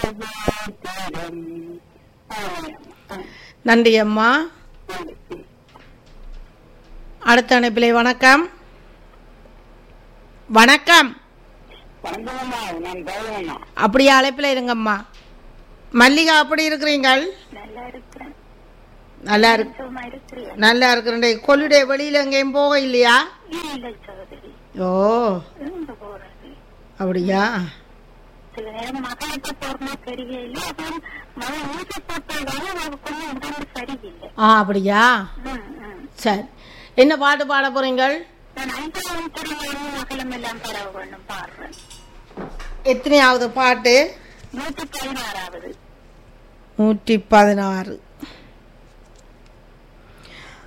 தீரம் நன்றி அம்மா அடுத்த அனுப்பிலை வணக்கம் வணக்கம் வணக்கம்மா நான் பௌர்ணமா அப்படியே அழைப்பில் இருங்கம்மா மல்லிகா அப்படி இருக்கிறீங்கள் நல்லா இருக்கிறேன் நல்லா இருக்கு சும்மா இருக்கிறேன் நல்லா இருக்கிறேன் கொள்ளுடைய வெளியில எங்கேயும் போக இல்லையா இல்லை சகோதரி ஓ இருந்து போறது அப்படியா சில நேரம் மகளுக்கு போறமா தெரியல அப்புறம் மகன் ஊசி போட்டதால அவருக்கு கொஞ்சம் உடம்பு சரியில்லை ஆ அப்படியா ம், ம். சரி என்ன பாட்டு பாட போறீங்கள் நான் ஐந்தாவது துறையிலும் மகளும் எல்லாம் பரவ வேண்டும் பாடுறேன் எத்தனையாவது பாட்டு நூத்தி பதினாறாவது நூற்றி பதினாறு